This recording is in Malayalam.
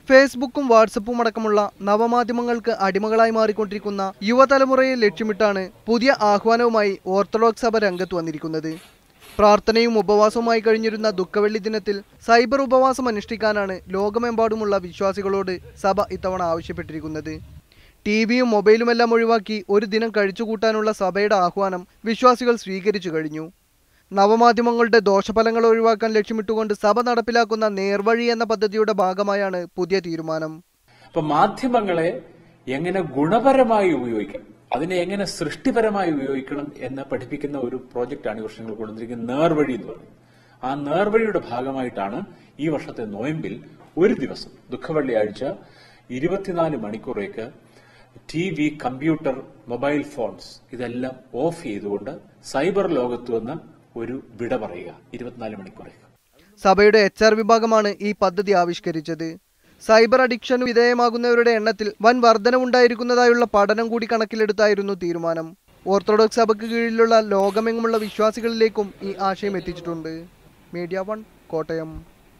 ഫേസ്ബുക്കും വാട്സപ്പും അടക്കമുള്ള നവമാധ്യമങ്ങൾക്ക് അടിമകളായി മാറിക്കൊണ്ടിരിക്കുന്ന യുവതലമുറയെ ലക്ഷ്യമിട്ടാണ് പുതിയ ആഹ്വാനവുമായി ഓർത്തഡോക്സ് സഭ രംഗത്ത് വന്നിരിക്കുന്നത് പ്രാർത്ഥനയും ഉപവാസവുമായി കഴിഞ്ഞിരുന്ന ദുഃഖവെള്ളി ദിനത്തിൽ സൈബർ ഉപവാസം അനുഷ്ഠിക്കാനാണ് ലോകമെമ്പാടുമുള്ള വിശ്വാസികളോട് സഭ ഇത്തവണ ആവശ്യപ്പെട്ടിരിക്കുന്നത് ടി വിയും മൊബൈലുമെല്ലാം ഒഴിവാക്കി ഒരു ദിനം കഴിച്ചുകൂട്ടാനുള്ള സഭയുടെ ആഹ്വാനം വിശ്വാസികൾ സ്വീകരിച്ചു കഴിഞ്ഞു നവമാധ്യമങ്ങളുടെ ദോഷഫലങ്ങൾ ഒഴിവാക്കാൻ ലക്ഷ്യമിട്ടുകൊണ്ട് സഭ നടപ്പിലാക്കുന്ന നേർവഴി എന്ന പദ്ധതിയുടെ ഭാഗമായാണ് പുതിയ തീരുമാനം അപ്പൊ മാധ്യമങ്ങളെ എങ്ങനെ ഗുണപരമായി ഉപയോഗിക്കാം അതിനെ എങ്ങനെ സൃഷ്ടിപരമായി ഉപയോഗിക്കണം എന്ന് പഠിപ്പിക്കുന്ന ഒരു പ്രോജക്റ്റാണ് ഈ വർഷങ്ങൾ കൊണ്ടുവന്നിരിക്കുന്ന നേർവഴി എന്ന് പറയുന്നത് ആ നേർവഴിയുടെ ഭാഗമായിട്ടാണ് ഈ വർഷത്തെ നോയമ്പിൽ ഒരു ദിവസം ദുഃഖവെള്ളിയാഴ്ച ഇരുപത്തിനാല് മണിക്കൂറേക്ക് T V computer mobile phones ഇതെല്ലാം ഓഫ് ചെയ്തുകൊണ്ട് സൈബർ ലോകത്ത് നിന്ന് ഒരു വിട പറയുക ഇരുപത്തിനാല് മണിക്കൂറേക്ക് സഭയുടെ എച്ച് ആർ വിഭാഗമാണ് ഈ പദ്ധതി ആവിഷ്കരിച്ചത് സൈബർ അഡിക്ഷന് വിധേയമാകുന്നവരുടെ എണ്ണത്തിൽ വൻ വർധനവുണ്ടായിരിക്കുന്നതായുള്ള പഠനം കൂടി കണക്കിലെടുത്തായിരുന്നു തീരുമാനം ഓർത്തഡോക്സ് സഭയ്ക്ക് കീഴിലുള്ള ലോകമെങ്ങുമുള്ള വിശ്വാസികളിലേക്കും ഈ ആശയം എത്തിച്ചിട്ടുണ്ട് മീഡിയ വൺ കോട്ടയം